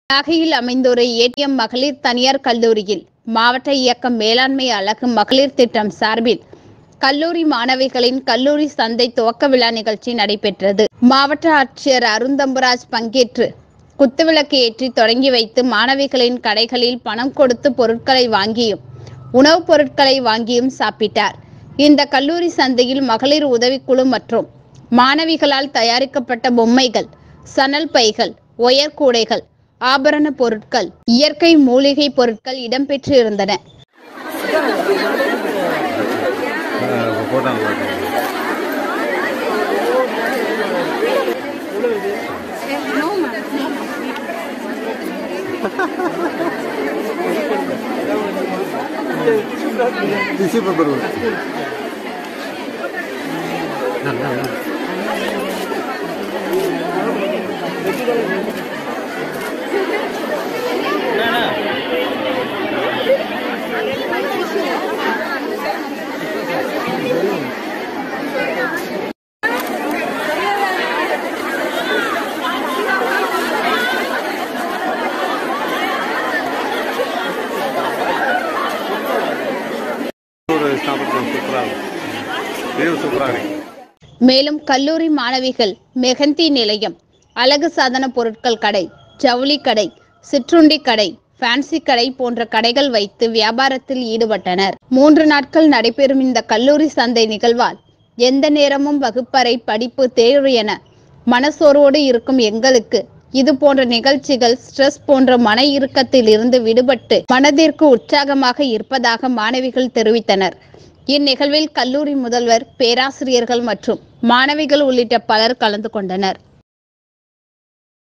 நாகையில் அமைந்துள்ள ஏடிஎம் மகளிர் தனியார் கல்லூரியில் மாவட்ட இயக்கம் மேலாண்மை அழகு மகளிர் திட்டம் சார்பில் கல்லூரி மாணவிகளின் கல்லூரி சந்தை துவக்க விழா நிகழ்ச்சி நடைபெற்றது மாவட்ட ஆட்சியர் அருந்தம்பராஜ் பங்கேற்று குத்துவிளக்கு ஏற்றி தொடங்கி வைத்து மாணவிகளின் கடைகளில் பணம் கொடுத்து பொருட்களை வாங்கியும் உணவுப் பொருட்களை வாங்கியும் சாப்பிட்டார் இந்த கல்லூரி சந்தையில் மகளிர் உதவிக்குழு மற்றும் மாணவிகளால் தயாரிக்கப்பட்ட பொம்மைகள் சணல் பைகள் ஒயர் கூடைகள் ஆபரண பொருட்கள் இயற்கை மூலிகை பொருட்கள் இடம்பெற்று இருந்தன போட்டாங்க டிஷ்யூ பேப்பர் ஒரு ஸ்தாபனம் சூப்பராக இது சூப்பராக இருக்கு மேலும் கல்லூரி மாணவிகள் மெஹந்தி நிலையம் அழகு சாதன பொருட்கள் கடை ஜவுளி கடை சிற்றுண்டி கடை ஃபேன்சி கடை போன்ற கடைகள் வைத்து வியாபாரத்தில் ஈடுபட்டனர் மூன்று நாட்கள் நடைபெறும் இந்த கல்லூரி சந்தை நிகழ்வால் எந்த நேரமும் வகுப்பறை படிப்பு தேர்வு என மனசோர்வோடு இருக்கும் எங்களுக்கு இது போன்ற நிகழ்ச்சிகள் ஸ்ட்ரெஸ் போன்ற மன இறுக்கத்தில் இருந்து விடுபட்டு மனதிற்கு உற்சாகமாக இருப்பதாக மாணவிகள் தெரிவித்தனர் இந்நிகழ்வில் கல்லூரி முதல்வர் பேராசிரியர்கள் மற்றும் மாணவிகள் உள்ளிட்ட பலர் கலந்து கொண்டனர்